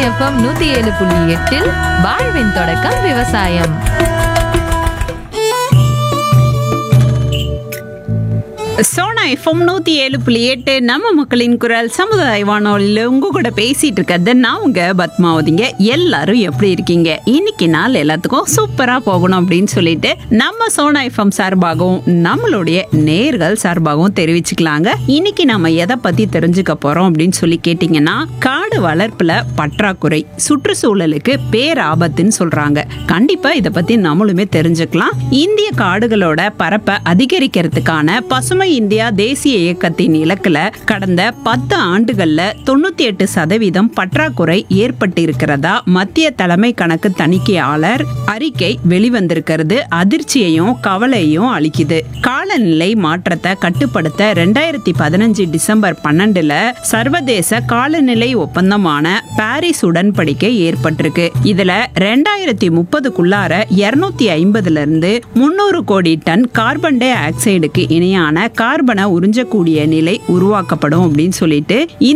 FM நூத்தி ஏழு புள்ளி எட்டில் வாழ்வின் தொடக்கம் விவசாயம் சோனா எஃப்எம் நூற்றி ஏழு புள்ளி எட்டு நம்ம மக்களின் குரல் சமுதாய வானொலியில் உங்க கூட பேசிட்டு இருக்கிறது நான் உங்க பத்மாவதிங்க எல்லாரும் எப்படி இருக்கீங்க இன்னைக்கு நாள் எல்லாத்துக்கும் சூப்பரா போகணும் அப்படின்னு சொல்லிட்டு நம்ம சோனா எஃப்எம் சார்பாகவும் நம்மளுடைய நேர்கள் சார்பாகவும் தெரிவிச்சுக்கலாங்க இன்னைக்கு நம்ம எதை பத்தி தெரிஞ்சுக்க போறோம் அப்படின்னு சொல்லி கேட்டிங்கன்னா காடு வளர்ப்புல பற்றாக்குறை சுற்றுச்சூழலுக்கு பேராபத்துன்னு சொல்றாங்க கண்டிப்பா இதை பத்தி நம்மளுமே தெரிஞ்சுக்கலாம் இந்திய காடுகளோட பரப்பை அதிகரிக்கிறதுக்கான பசுமை இந்தியா தேசிய இயக்கத்தின் இலக்குல கடந்த பத்து ஆண்டுகள்ல தொண்ணூத்தி எட்டு சதவீதம் பற்றாக்குறை ஏற்பட்டிருக்கிறதா மத்திய தலைமை கணக்கு தணிக்கையாளர் அறிக்கை வெளிவந்திருக்கிறது அதிர்ச்சியையும் கவலையும் அளிக்குது காலநிலை மாற்றத்தை கட்டுப்படுத்த ரெண்டாயிரத்தி பதினஞ்சு டிசம்பர் பன்னெண்டுல சர்வதேச காலநிலை ஒப்பந்தமான பாரிஸ் உடன்படிக்கை ஏற்பட்டிருக்கு இதுல ரெண்டாயிரத்தி முப்பதுக்குள்ளார இருநூத்தி ஐம்பதுல இருந்து முன்னூறு கோடி டன் கார்பன் டை ஆக்சைடுக்கு இணையான கார்பனை உறிஞ்சக்கூடிய நிலை உருவாக்கப்படும் அப்படின்னு சொல்லிட்டு